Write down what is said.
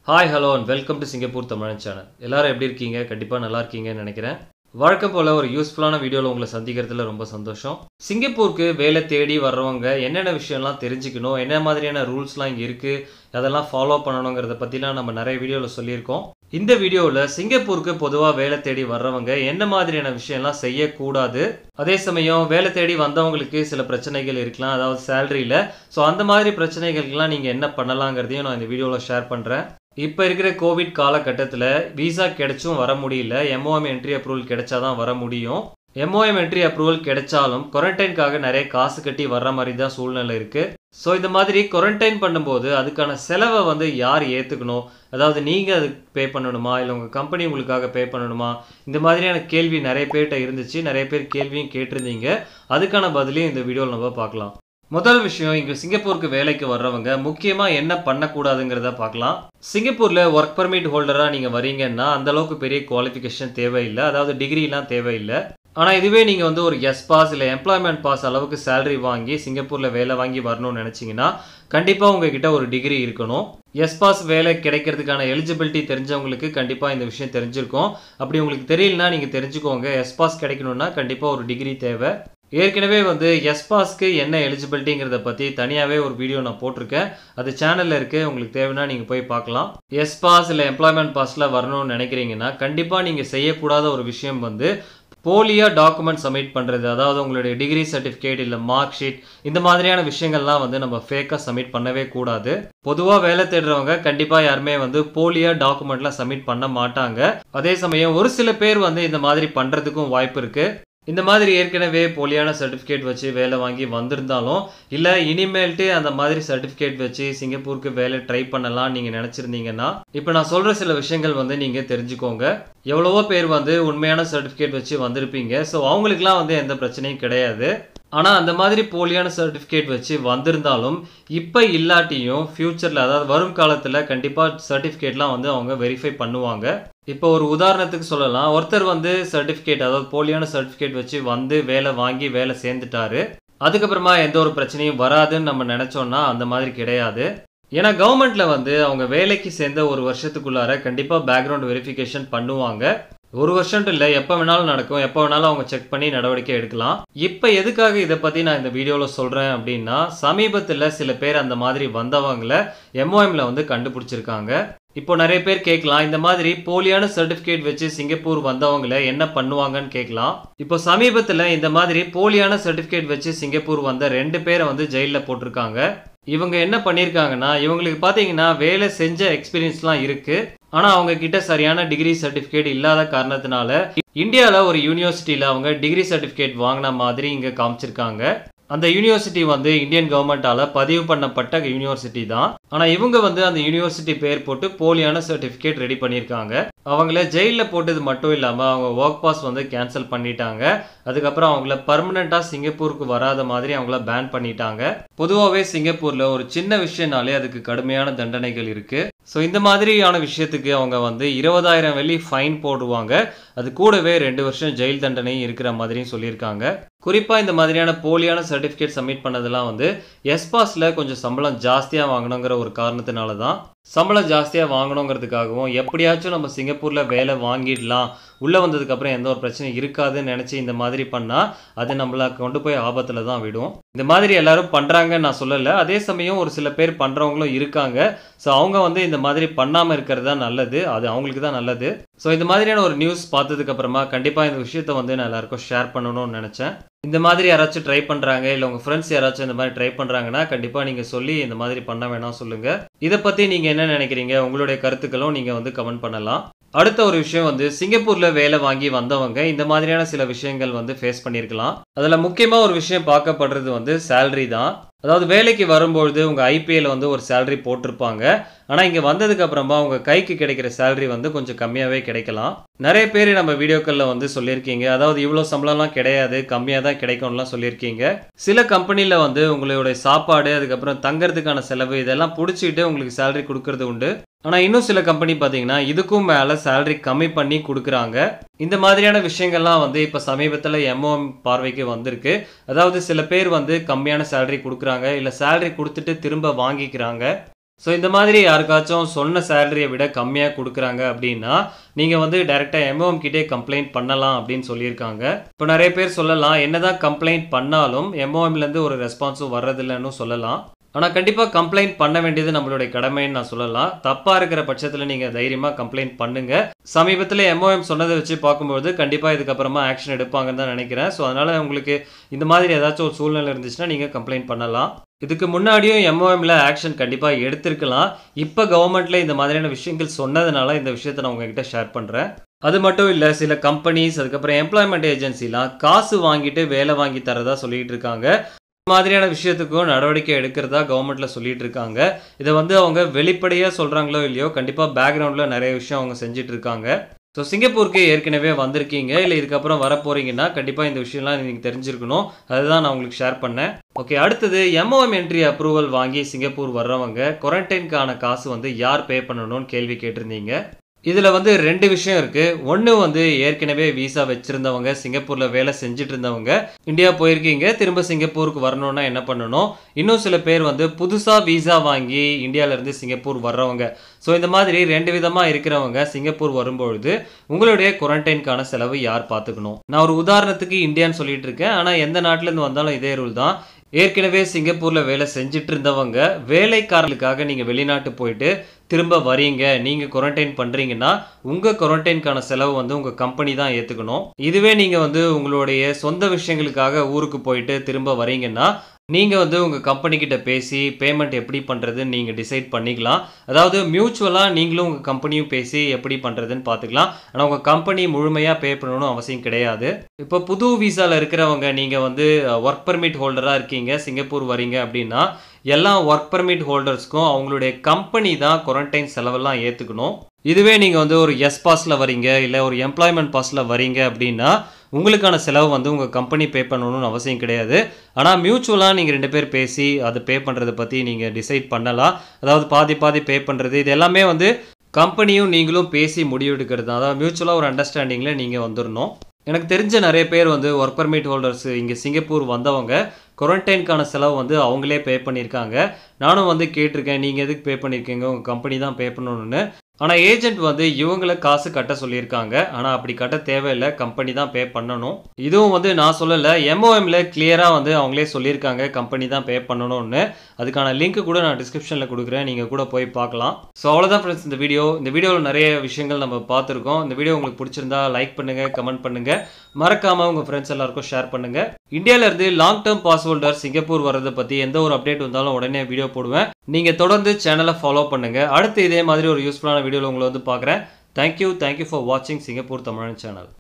hi hello and welcome to Singapore Tamilan channel எல்லாரும் எப்படி இருக்கீங்க கண்டிப்பாக நல்லா இருக்கீங்கன்னு நினைக்கிறேன் வழக்கம் போல் ஒரு யூஸ்ஃபுல்லான வீடியோவில் உங்களை சந்திக்கிறதுல ரொம்ப சந்தோஷம் சிங்கப்பூருக்கு வேலை தேடி வர்றவங்க என்னென்ன விஷயம்லாம் தெரிஞ்சுக்கணும் என்ன மாதிரியான ரூல்ஸ்லாம் இங்கே இருக்குது அதெல்லாம் ஃபாலோ பண்ணணுங்கிறத பற்றிலாம் நம்ம நிறைய வீடியோவில் சொல்லியிருக்கோம் இந்த வீடியோவில் சிங்கப்பூருக்கு பொதுவாக வேலை தேடி வர்றவங்க என்ன மாதிரியான விஷயம்லாம் செய்யக்கூடாது அதே சமயம் வேலை தேடி வந்தவங்களுக்கு சில பிரச்சனைகள் இருக்கலாம் அதாவது சேலரியில் ஸோ அந்த மாதிரி பிரச்சனைகளுக்கெல்லாம் நீங்கள் என்ன பண்ணலாங்கிறதையும் நான் இந்த வீடியோவில் ஷேர் பண்ணுறேன் இப்போ இருக்கிற கோவிட் காலகட்டத்தில் விசா கிடைச்சும் வர முடியல எம்ஓஎம் என்ட்ரி அப்ரூவல் கிடைச்சாதான் வர முடியும் எம்ஓஎம் என்ட்ரி அப்ரூவல் கிடைச்சாலும் குவாரண்டைனுக்காக நிறைய காசு கட்டி வர்ற மாதிரி தான் சூழ்நிலை இருக்குது ஸோ இந்த மாதிரி குவாரண்டைன் பண்ணும்போது அதுக்கான செலவை வந்து யார் ஏற்றுக்கணும் அதாவது நீங்கள் அதுக்கு பே பண்ணணுமா இல்லை உங்கள் கம்பெனி உங்களுக்காக பே பண்ணணுமா இந்த மாதிரியான கேள்வி நிறைய பேர்கிட்ட இருந்துச்சு நிறைய பேர் கேள்வியும் கேட்டிருந்தீங்க அதுக்கான பதிலையும் இந்த வீடியோவில் நம்ம பார்க்கலாம் முதல் விஷயம் இங்கே சிங்கப்பூருக்கு வேலைக்கு வர்றவங்க முக்கியமாக என்ன பண்ணக்கூடாதுங்கிறத பார்க்கலாம் சிங்கப்பூரில் ஒர்க் பர்மிட் ஹோல்டராக நீங்கள் வரீங்கன்னா அந்த அளவுக்கு பெரிய குவாலிஃபிகேஷன் தேவையில்லை அதாவது டிகிரிலாம் தேவையில்லை ஆனால் இதுவே நீங்கள் வந்து ஒரு எஸ் பாஸ் இல்லை எம்ப்ளாய்மெண்ட் பாஸ் அளவுக்கு சேலரி வாங்கி சிங்கப்பூரில் வேலை வாங்கி வரணும்னு நினச்சிங்கன்னா கண்டிப்பாக உங்ககிட்ட ஒரு டிகிரி இருக்கணும் எஸ் பாஸ் வேலை கிடைக்கிறதுக்கான எலிஜிபிலிட்டி தெரிஞ்சவங்களுக்கு கண்டிப்பாக இந்த விஷயம் தெரிஞ்சிருக்கும் அப்படி உங்களுக்கு தெரியலனா நீங்கள் தெரிஞ்சுக்கோங்க எஸ் பாஸ் கிடைக்கணும்னா கண்டிப்பாக ஒரு டிகிரி தேவை ஏற்கனவே வந்து எஸ் பாஸ்க்கு என்ன எலிஜிபிலிட்டிங்கிறத பற்றி தனியாகவே ஒரு வீடியோ நான் போட்டிருக்கேன் அது சேனலில் இருக்குது உங்களுக்கு தேவைன்னா நீங்கள் போய் பார்க்கலாம் எஸ் பாஸ் இல்லை எம்ப்ளாய்மெண்ட் பாஸில் வரணும்னு நினைக்கிறீங்கன்னா கண்டிப்பாக நீங்கள் செய்யக்கூடாத ஒரு விஷயம் வந்து போலியாக டாக்குமெண்ட் சப்மிட் பண்ணுறது அதாவது உங்களுடைய டிகிரி சர்டிஃபிகேட் இல்லை மார்க் ஷீட் இந்த மாதிரியான விஷயங்கள்லாம் வந்து நம்ம ஃபேக்காக சப்மிட் பண்ணவே கூடாது பொதுவாக வேலை தேடுறவங்க கண்டிப்பாக யாருமே வந்து போலியாக டாக்குமெண்ட்லாம் சப்மிட் பண்ண மாட்டாங்க அதே சமயம் ஒரு சில பேர் வந்து இந்த மாதிரி பண்ணுறதுக்கும் வாய்ப்பு இருக்குது இந்த மாதிரி ஏற்கனவே போலியான சர்டிஃபிகேட் வச்சு வேலை வாங்கி வந்திருந்தாலும் இல்லை இனிமேல்ட்டு அந்த மாதிரி சர்டிஃபிகேட் வச்சு சிங்கப்பூருக்கு வேலை ட்ரை பண்ணலாம் நீங்கள் நினச்சிருந்தீங்கன்னா இப்போ நான் சொல்கிற சில விஷயங்கள் வந்து நீங்கள் தெரிஞ்சுக்கோங்க எவ்வளவோ பேர் வந்து உண்மையான சர்டிஃபிகேட் வச்சு வந்திருப்பீங்க ஸோ அவங்களுக்குலாம் வந்து எந்த பிரச்சனையும் கிடையாது ஆனால் அந்த மாதிரி போலியான சர்டிஃபிகேட் வச்சு வந்திருந்தாலும் இப்போ இல்லாட்டியும் ஃப்யூச்சரில் அதாவது வரும் காலத்தில் கண்டிப்பாக சர்டிஃபிகேட்லாம் வந்து அவங்க வெரிஃபை பண்ணுவாங்க இப்போ ஒரு உதாரணத்துக்கு சொல்லலாம் ஒருத்தர் வந்து சர்டிஃபிகேட் அதாவது போலியான சர்டிஃபிகேட் வச்சு வந்து வேலை வாங்கி வேலை சேர்ந்துட்டாரு அதுக்கப்புறமா எந்த ஒரு பிரச்சனையும் வராதுன்னு நம்ம நினச்சோன்னா அந்த மாதிரி கிடையாது ஏன்னா கவர்மெண்ட்டில் வந்து அவங்க வேலைக்கு சேர்ந்த ஒரு வருஷத்துக்குள்ளார கண்டிப்பாக பேக்ரவுண்ட் வெரிஃபிகேஷன் பண்ணுவாங்க ஒரு வருஷம்ட்டு இல்லை எப்போ வேணாலும் நடக்கும் எப்போ வேணாலும் அவங்க செக் பண்ணி நடவடிக்கை எடுக்கலாம் இப்போ எதுக்காக இதை பற்றி நான் இந்த வீடியோவில் சொல்கிறேன் அப்படின்னா சமீபத்தில் சில பேர் அந்த மாதிரி வந்தவங்களை எம்ஓஎம்ல வந்து கண்டுபிடிச்சிருக்காங்க இப்போ நிறைய பேர் கேட்கலாம் இந்த மாதிரி போலியான சர்டிஃபிகேட் வச்சு சிங்கப்பூர் வந்தவங்களை என்ன பண்ணுவாங்கன்னு கேட்கலாம் இப்போ சமீபத்தில் இந்த மாதிரி போலியான சர்டிஃபிகேட் வச்சு சிங்கப்பூர் வந்த ரெண்டு பேரை வந்து ஜெயிலில் போட்டிருக்காங்க இவங்க என்ன பண்ணியிருக்காங்கன்னா இவங்களுக்கு பார்த்தீங்கன்னா வேலை செஞ்ச எக்ஸ்பீரியன்ஸ்லாம் இருக்குது ஆனால் அவங்க கிட்ட சரியான டிகிரி சர்டிஃபிகேட் இல்லாத காரணத்தினால இந்தியாவில் ஒரு யூனிவர்சிட்டியில் அவங்க டிகிரி சர்டிஃபிகேட் வாங்கின மாதிரி இங்கே காமிச்சிருக்காங்க அந்த யூனிவர்சிட்டி வந்து இந்தியன் கவர்மெண்ட்டால் பதிவு பண்ணப்பட்ட யூனிவர்சிட்டி தான் ஆனால் இவங்க வந்து அந்த யூனிவர்சிட்டி பேர் போட்டு போலியான சர்டிஃபிகேட் ரெடி பண்ணியிருக்காங்க அவங்கள ஜெயிலில் போட்டது மட்டும் இல்லாமல் அவங்க ஒர்க் பாஸ் வந்து கேன்சல் பண்ணிட்டாங்க அதுக்கப்புறம் அவங்கள பர்மனெண்ட்டாக சிங்கப்பூருக்கு வராத மாதிரி அவங்கள பேன் பண்ணிட்டாங்க பொதுவாகவே சிங்கப்பூரில் ஒரு சின்ன விஷயம்னாலே அதுக்கு கடுமையான தண்டனைகள் இருக்குது ஸோ இந்த மாதிரியான விஷயத்துக்கு அவங்க வந்து இருபதாயிரம் வெள்ளி ஃபைன் போடுவாங்க அது கூடவே ரெண்டு வருஷம் ஜெயில் தண்டனையும் இருக்கிற மாதிரியும் சொல்லியிருக்காங்க குறிப்பாக இந்த மாதிரியான போலியான சர்டிஃபிகேட் சப்மிட் பண்ணதெல்லாம் வந்து எஸ்பாஸில் கொஞ்சம் சம்பளம் ஜாஸ்தியாக வாங்கணுங்கிற ஒரு காரணத்தினால தான் சம்பளம் ஜாஸ்தியாக வாங்கணுங்கிறதுக்காகவும் எப்படியாச்சும் நம்ம சிங்கப்பூரில் வேலை வாங்கிடலாம் உள்ளே வந்ததுக்கப்புறம் எந்த ஒரு பிரச்சனையும் இருக்காதுன்னு நினச்சி இந்த மாதிரி பண்ணால் அது நம்மளை கொண்டு போய் ஆபத்தில் தான் விடும் இந்த மாதிரி எல்லாரும் பண்ணுறாங்கன்னு நான் சொல்லலை அதே சமயம் ஒரு சில பேர் பண்ணுறவங்களும் இருக்காங்க ஸோ அவங்க வந்து இந்த மாதிரி பண்ணாமல் இருக்கிறது தான் நல்லது அது அவங்களுக்கு தான் நல்லது ஸோ இந்த மாதிரியான ஒரு நியூஸ் பார்த்ததுக்கப்புறமா கண்டிப்பாக இந்த விஷயத்த வந்து நான் எல்லாருக்கும் ஷேர் பண்ணணும்னு நினச்சேன் இந்த மாதிரி யாராச்சும் ட்ரை பண்ணுறாங்க இல்லை உங்கள் ஃப்ரெண்ட்ஸ் யாராச்சும் இந்த மாதிரி ட்ரை பண்ணுறாங்கன்னா கண்டிப்பாக நீங்கள் சொல்லி இந்த மாதிரி பண்ண வேணாம் சொல்லுங்கள் இதை பற்றி நீங்கள் என்ன நினைக்கிறீங்க உங்களுடைய கருத்துக்களும் நீங்கள் வந்து கமெண்ட் பண்ணலாம் அடுத்த ஒரு விஷயம் வந்து சிங்கப்பூரில் வேலை வாங்கி வந்தவங்க இந்த மாதிரியான சில விஷயங்கள் வந்து ஃபேஸ் பண்ணியிருக்கலாம் அதில் முக்கியமாக ஒரு விஷயம் பார்க்கப்படுறது வந்து சேல்ரி தான் அதாவது வேலைக்கு வரும்பொழுது உங்கள் ஐபிஎல் வந்து ஒரு சேலரி போட்டிருப்பாங்க ஆனால் இங்கே வந்ததுக்கு அப்புறமா உங்கள் கைக்கு கிடைக்கிற சேலரி வந்து கொஞ்சம் கம்மியாகவே கிடைக்கலாம் நிறைய பேர் நம்ம வீடியோக்களில் வந்து சொல்லியிருக்கீங்க அதாவது இவ்வளோ சம்பளம்லாம் கிடையாது கம்மியாக தான் கிடைக்கும்லாம் சொல்லியிருக்கீங்க சில கம்பெனியில் வந்து உங்களுடைய சாப்பாடு அதுக்கப்புறம் தங்கறதுக்கான செலவு இதெல்லாம் பிடிச்சிட்டு உங்களுக்கு சேலரி கொடுக்கறது உண்டு ஆனால் இன்னும் சில கம்பெனி பார்த்தீங்கன்னா இதுக்கும் மேலே சேலரி கம்மி பண்ணி கொடுக்குறாங்க இந்த மாதிரியான விஷயங்கள்லாம் வந்து இப்போ சமீபத்தில் எம்ஓஎம் பார்வைக்கு வந்திருக்கு அதாவது சில பேர் வந்து கம்மியான சேலரி கொடுக்குறாங்க இல்லை சேலரி கொடுத்துட்டு திரும்ப வாங்கிக்கிறாங்க ஸோ இந்த மாதிரி யாருக்காச்சும் சொன்ன சேலரியை விட கம்மியாக கொடுக்குறாங்க அப்படின்னா நீங்கள் வந்து டைரெக்டாக எம்ஓஎம் கிட்டே கம்ப்ளைண்ட் பண்ணலாம் அப்படின்னு சொல்லியிருக்காங்க இப்போ நிறைய பேர் சொல்லலாம் என்னதான் கம்ப்ளைண்ட் பண்ணாலும் எம்ஓஎம்லேருந்து ஒரு ரெஸ்பான்ஸும் வர்றதில்லைன்னு சொல்லலாம் ஆனால் கண்டிப்பாக கம்ப்ளைண்ட் பண்ண வேண்டியது நம்மளுடைய கடமைன்னு நான் சொல்லலாம் தப்பாக இருக்கிற பட்சத்தில் நீங்கள் தைரியமாக கம்ப்ளைண்ட் பண்ணுங்க சமீபத்தில் எம்ஓஎம் சொன்னதை வச்சு பார்க்கும்போது கண்டிப்பாக இதுக்கப்புறமா ஆக்ஷன் எடுப்பாங்கன்னு தான் நினைக்கிறேன் ஸோ அதனால் உங்களுக்கு இந்த மாதிரி ஏதாச்சும் ஒரு சூழ்நிலை இருந்துச்சுன்னா நீங்கள் கம்ப்ளைண்ட் பண்ணலாம் இதுக்கு முன்னாடியும் எம்ஓஎம்ல ஆக்ஷன் கண்டிப்பாக எடுத்திருக்கலாம் இப்போ கவர்மெண்ட்ல இந்த மாதிரியான விஷயங்கள் சொன்னதுனால இந்த விஷயத்தை நான் உங்ககிட்ட ஷேர் பண்ணுறேன் அது மட்டும் இல்லை சில கம்பெனிஸ் அதுக்கப்புறம் எம்ப்ளாய்மெண்ட் ஏஜென்சிலாம் காசு வாங்கிட்டு வேலை வாங்கி தரதா சொல்லிட்டு இருக்காங்க இந்த மாதிரியான விஷயத்துக்கும் நடவடிக்கை எடுக்கிறதா கவர்மெண்ட்ல சொல்லிட்டு இருக்காங்க இதை வந்து அவங்க வெளிப்படையாக சொல்கிறாங்களோ இல்லையோ கண்டிப்பாக பேக்ரவுண்டில் நிறைய விஷயம் அவங்க செஞ்சுட்டு இருக்காங்க ஸோ சிங்கப்பூருக்கு ஏற்கனவே வந்திருக்கீங்க இல்லை இதுக்கப்புறம் வர போறீங்கன்னா கண்டிப்பாக இந்த விஷயம்லாம் நீங்கள் தெரிஞ்சிருக்கணும் அதுதான் நான் உங்களுக்கு ஷேர் பண்ணேன் ஓகே அடுத்தது எம்ஓஎம் என்ட்ரி அப்ரூவல் வாங்கி சிங்கப்பூர் வர்றவங்க குவாரண்டைனுக்கான காசு வந்து யார் பே பண்ணணும்னு கேள்வி கேட்டிருந்தீங்க இதில் வந்து ரெண்டு விஷயம் இருக்குது ஒன்று வந்து ஏற்கனவே விசா வச்சுருந்தவங்க சிங்கப்பூரில் வேலை செஞ்சுட்டு இருந்தவங்க இந்தியா போயிருக்கீங்க திரும்ப சிங்கப்பூருக்கு வரணும்னா என்ன பண்ணணும் இன்னும் சில பேர் வந்து புதுசாக விசா வாங்கி இந்தியாவிலேருந்து சிங்கப்பூர் வர்றவங்க ஸோ இந்த மாதிரி ரெண்டு விதமாக இருக்கிறவங்க சிங்கப்பூர் வரும்பொழுது உங்களுடைய குவாரண்டைனுக்கான செலவு யார் பார்த்துக்கணும் நான் ஒரு உதாரணத்துக்கு இந்தியான்னு சொல்லிட்டு இருக்கேன் ஆனால் எந்த நாட்டிலேருந்து வந்தாலும் இதே ரூல் தான் ஏற்கனவே சிங்கப்பூரில் வேலை செஞ்சுட்டு இருந்தவங்க வேலைக்காரர்களுக்காக நீங்கள் வெளிநாட்டு போயிட்டு திரும்ப வரீங்க நீங்கள் குவாரண்டைன் பண்ணுறீங்கன்னா உங்கள் குவாரண்டைனுக்கான செலவு வந்து உங்கள் கம்பெனி தான் ஏற்றுக்கணும் இதுவே நீங்கள் வந்து உங்களுடைய சொந்த விஷயங்களுக்காக ஊருக்கு போயிட்டு திரும்ப வரீங்கன்னா நீங்கள் வந்து உங்கள் கம்பெனிக்கிட்ட பேசி பேமெண்ட் எப்படி பண்ணுறதுன்னு நீங்கள் டிசைட் பண்ணிக்கலாம் அதாவது மியூச்சுவலாக நீங்களும் உங்கள் கம்பெனியும் பேசி எப்படி பண்ணுறதுன்னு பார்த்துக்கலாம் ஆனால் உங்கள் கம்பெனி முழுமையாக பே பண்ணணும்னு அவசியம் கிடையாது இப்போ புது விசாவில் இருக்கிறவங்க நீங்கள் வந்து ஒர்க் பர்மிட் ஹோல்டராக இருக்கீங்க சிங்கப்பூர் வரீங்க அப்படின்னா எல்லா ஒர்க் பர்மிட் ஹோல்டர்ஸ்க்கும் அவங்களுடைய கம்பெனி தான் குவாரண்டைன் செலவெல்லாம் ஏற்றுக்கணும் இதுவே நீங்கள் வந்து ஒரு எஸ் பாஸில் வரீங்க இல்லை ஒரு எம்ப்ளாய்மெண்ட் பாஸில் வரீங்க அப்படின்னா உங்களுக்கான செலவு வந்து உங்கள் கம்பெனி பே பண்ணணும்னு அவசியம் கிடையாது ஆனால் மியூச்சுவலாக நீங்கள் ரெண்டு பேர் பேசி அதை பே பண்ணுறதை பற்றி நீங்கள் டிசைட் பண்ணலாம் அதாவது பாதி பாதி பே பண்ணுறது இது எல்லாமே வந்து கம்பெனியும் நீங்களும் பேசி முடிவெடுக்கிறது தான் அதாவது மியூச்சுவலாக ஒரு அண்டர்ஸ்டாண்டிங்கில் நீங்கள் வந்துடணும் எனக்கு தெரிஞ்ச நிறைய பேர் வந்து ஒர்க் பர்மிட் ஹோல்டர்ஸ் இங்கே சிங்கப்பூர் வந்தவங்க குவாரண்டைனுக்கான செலவு வந்து அவங்களே பே பண்ணியிருக்காங்க நானும் வந்து கேட்டிருக்கேன் நீங்கள் எதுக்கு பே பண்ணியிருக்கீங்க உங்கள் கம்பெனி தான் பே பண்ணணும்னு ஆனால் ஏஜென்ட் வந்து இவங்கள காசு கட்ட சொல்லியிருக்காங்க ஆனால் அப்படி கட்ட தேவையில்லை கம்பெனி தான் பே பண்ணணும் இதுவும் வந்து நான் சொல்லலை எம்ஓஎம்ல கிளியராக வந்து அவங்களே சொல்லியிருக்காங்க கம்பெனி தான் பே பண்ணணும்னு அதுக்கான லிங்க் கூட நான் டிஸ்கிரிப்ஷனில் கொடுக்குறேன் நீங்கள் கூட போய் பார்க்கலாம் ஸோ அவ்வளோதான் ஃப்ரெண்ட்ஸ் இந்த வீடியோ இந்த வீடியோவில் நிறைய விஷயங்கள் நம்ம பார்த்துருக்கோம் இந்த வீடியோ உங்களுக்கு பிடிச்சிருந்தா லைக் பண்ணுங்கள் கமெண்ட் பண்ணுங்கள் மறக்காமல் உங்கள் ஃப்ரெண்ட்ஸ் எல்லாருக்கும் ஷேர் பண்ணுங்கள் இந்தியாவிலேருந்து long term pass holder Singapore வரதை பற்றி எந்த ஒரு அப்டேட் வந்தாலும் உடனே வீடியோ போடுவேன் நீங்கள் தொடர்ந்து சேனலை ஃபாலோ பண்ணுங்கள் அடுத்து இதே மாதிரி ஒரு யூஸ்ஃபுல்லான வீடியோவில் உங்களை வந்து பார்க்குறேன் தேங்க்யூ தேங்க்யூ ஃபார் வாட்சிங் சிங்கப்பூர் தமிழ் சேனல்